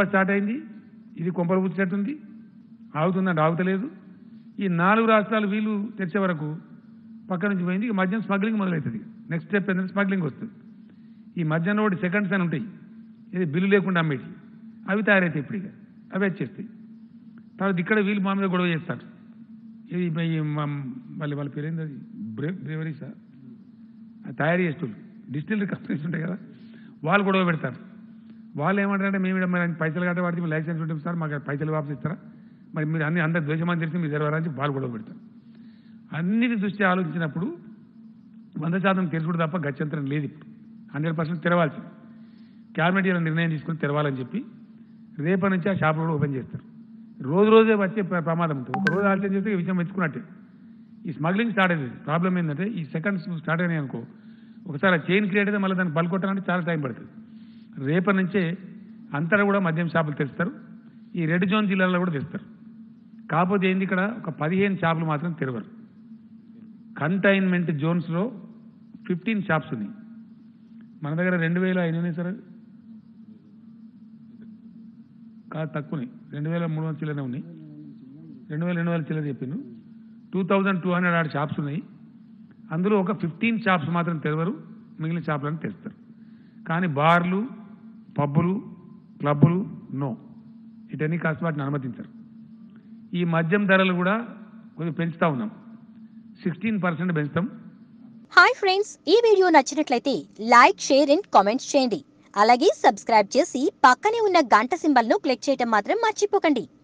start అయింది ఇది కొంపలు పుచ్చినట్టుంది ఆగుతుందంటే ఆగుతలేదు ఈ నాలుగు రాష్ట్రాలు వీళ్ళు తెచ్చే వరకు పక్క నుంచి పోయింది ఇక మద్యం స్మగ్లింగ్ మొదలవుతుంది నెక్స్ట్ స్టెప్ ఏంటంటే స్మగ్లింగ్ వస్తుంది ఈ మద్యంలో ఒకటి సెకండ్స్ అని ఉంటాయి ఇది బిల్లు లేకుండా అమ్మేటి అవి తయారైతాయి ఇప్పుడు ఇక అవి వచ్చేస్తాయి తర్వాత ఇక్కడ వీళ్ళు మా మీద గొడవ చేస్తారు ఇది ఈ మ- మళ్ళీ వాళ్ళ పేరు ఏంది అది బ్రే బ్రేవరీసా అది తయారు చేస్తున్నారు డిస్టిలరీ కంపెనీస్ ఉంటాయి కదా వాళ్ళు గొడవ పెడతారు వాళ్ళు ఏమంటారంటే మేము ఈడ మరి పైసలు కట్ట వాడితే మీరు లైసెన్స్ ఉంటుంది సార్ మాకు పైసలు వాపస్ ఇస్తారా మరి మీరు అన్ని అందరు ద్వేషమని తెలిసి మీరు జరగాలని చెప్పి వాళ్ళు గొడవ పెడతారు అన్నిటి దృష్టి ఆలోచించినప్పుడు వంద శాతం తెరుచుడు తప్ప గత్యంతరం లేదు ఇప్పుడు హండ్రెడ్ పర్సెంట్ తెరవాల్సింది క్యాబినెట్ ఇలా నిర్ణయం తీసుకుని తెరవాలని చెప్పి రేపటి నుంచి ఆ షాపులు కూడా ఓపెన్ చేస్తారు రోజు రోజే వచ్చే ప్ర- ప్రమాదం ఉంటుంది ఒక రోజు ఆలస్యం చేస్తే ఈ విషయం మెచ్చుకున్నట్టే ఈ స్మగ్లింగ్ స్టార్ట్ అయింది ప్రాబ్లం ఏంటంటే ఈ సెకండ్స్ స్టార్ట్ అయినాయి అనుకో ఒకసారి చైన్ క్రియేట్ అయితే మళ్ళీ దాన్ని బల్కొట్టాలంటే చాలా టైం పడుతుంది రేపటి నుంచే అంతటా కూడా మద్యం షాపులు తెస్తారు ఈ రెడ్ జోన్ జిల్లాలో కూడా తెస్తారు కాకపోతే ఏంది ఇక్కడ ఒక పదిహేను షాపులు మాత్రం తెరవరు కంటైన్మెంట్ జోన్స్లో ఫిఫ్టీన్ షాప్స్ ఉన్నాయి మన దగ్గర రెండు వేల ఎన్ని ఉన్నాయి సార్ కాదు తక్కువనే రెండు వేల మూడు వందల చిల్లర ఉన్నాయి రెండు వేల రెండు వందల చిల్లర చెప్పాను టూ థౌజండ్ టూ హండ్రెడ్ ఆరు షాప్స్ ఉన్నాయి అందులో ఒక ఫిఫ్టీన్ షాప్స్ మాత్రం తెరవరు మిగిలిన షాపులను తెస్తారు కానీ బార్లు పబ్బులు క్లబ్బులు నో ఇటన్నీ కాస్త వాటిని అనుమతించరు ఈ మద్యం ధరలు కూడా కొద్దిగా పెంచుతా ఉన్నాం సిక్స్టీన్ పర్సెంట్ పెంచుతాం హాయ్ ఫ్రెండ్స్ ఈ వీడియో నచ్చినట్లయితే లైక్ షేర్ అండ్ కామెంట్స్ చేయండి అలాగే సబ్స్క్రైబ్ చేసి పక్కనే ఉన్న గంట సింబల్ను క్లిక్ చేయటం మాత్రం మర్చిపోకండి